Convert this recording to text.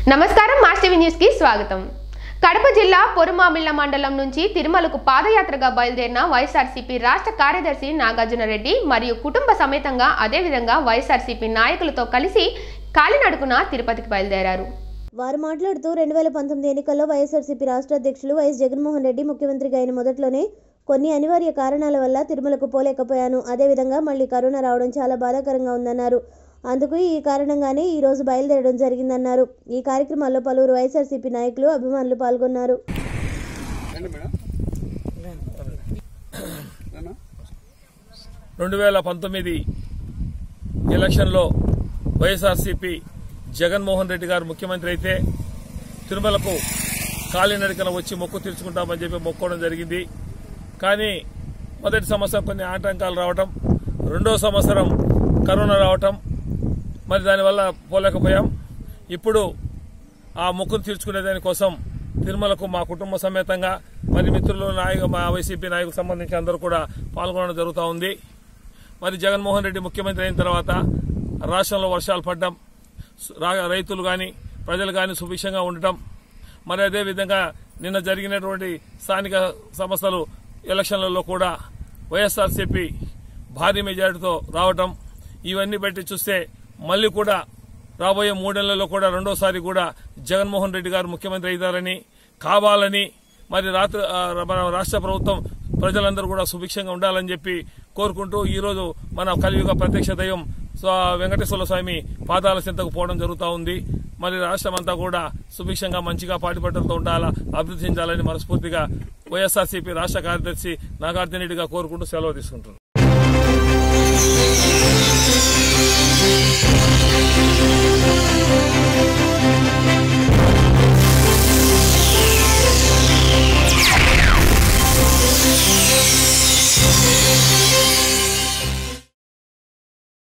నమస్కారం mass TV news కి స్వాగతం కడప జిల్లా పొరుమామిళ్ల మండలం నుంచి తిరుమలకు పాదయాత్రగా బయలుదేరిన వైఎస్ఆర్సీపీ రాష్ట్ర కార్యదర్శి నాగార్జున రెడ్డి మరియు కుటుంబ సమేతంగా అదేవిధంగా వైఎస్ఆర్సీపీ నాయకులతో కలిసి కాలినడుకున తిరుపతికి బయలుదేరారు వారు మాట్లాడుతూ రెండు వేల పంతొమ్మిది ఎన్నికల్లో వైఎస్ఆర్సీపీ రాష్ట్ర అధ్యక్షులు వైఎస్ జగన్మోహన్ రెడ్డి ముఖ్యమంత్రిగా అయిన మొదట్లోనే కొన్ని అనివార్య కారణాల వల్ల తిరుమలకు పోలేకపోయాను అదేవిధంగా మళ్ళీ కరోనా రావడం చాలా బాధాకరంగా ఉందన్నారు అందుకు ఈ కారణంగానే ఈ రోజు బయలుదేరడం జరిగిందన్నారు ఈ కార్యక్రమాల్లో పలువురు వైఎస్ఆర్సీపీ నాయకులు అభిమానులు పాల్గొన్నారు రెండు వేల పంతొమ్మిది ఎలక్షన్లో వైఎస్ఆర్సీపీ జగన్మోహన్ రెడ్డి గారు ముఖ్యమంత్రి అయితే తిరుమలకు కాలినడకన వచ్చి మొక్కు తీర్చుకుంటామని చెప్పి మొక్కోవడం జరిగింది కానీ మొదటి సంవత్సరం కొన్ని ఆటంకాలు రావటం రెండో సంవత్సరం కరోనా రావటం మరి దానివల్ల పోలేకపోయాం ఇప్పుడు ఆ మొక్కును తీర్చుకునే దానికోసం తిరుమలకు మా కుటుంబ సమేతంగా మరి మిత్రులు నాయక మా వైసీపీ నాయకులకు సంబంధించి అందరూ కూడా పాల్గొనడం జరుగుతూ ఉంది మరి జగన్మోహన్ రెడ్డి ముఖ్యమంత్రి అయిన తర్వాత రాష్ట్రంలో వర్షాలు పడ్డం సు- రా- రైతులు కానీ ప్రజలు కానీ సుభిక్షంగా ఉండటం మరి అదేవిధంగా నిన్న జరిగినటువంటి స్థానిక సంస్థలు ఎలక్షన్లలో కూడా వైఎస్ఆర్సీపీ భారీ మెజారిటీతో రావటం ఇవన్నీ బట్టి చూస్తే మళ్ళీ కూడా రాబోయే మూడేళ్లలో కూడా రెండోసారి కూడా జగన్మోహన్ రెడ్డి గారు ముఖ్యమంత్రి అవుతారని కావాలని మరి రాత్రి ఆ, మన రాష్ట్ర ప్రభుత్వం ప్రజలందరూ కూడా సుభిక్షంగా ఉండాలని చెప్పి కోరుకుంటూ ఈ రోజు మన కలియుగ ప్రత్యక్ష దైవం స్వ- వెంకటేశ్వర స్వామి పాదాల చింతకు పోవడం జరుగుతూ ఉంది మరి రాష్ట్రం అంతా కూడా సుభిక్షంగా మంచిగా పాటిపట్టలతో ఉండాలా అభివృద్ధి చెందాలని మనస్ఫూర్తిగా వైఎస్ఆర్సీపీ రాష్ట్ర కార్యదర్శి నాగార్జున రెడ్డిగా కోరుకుంటూ సెలవు తీసుకుంటున్నాను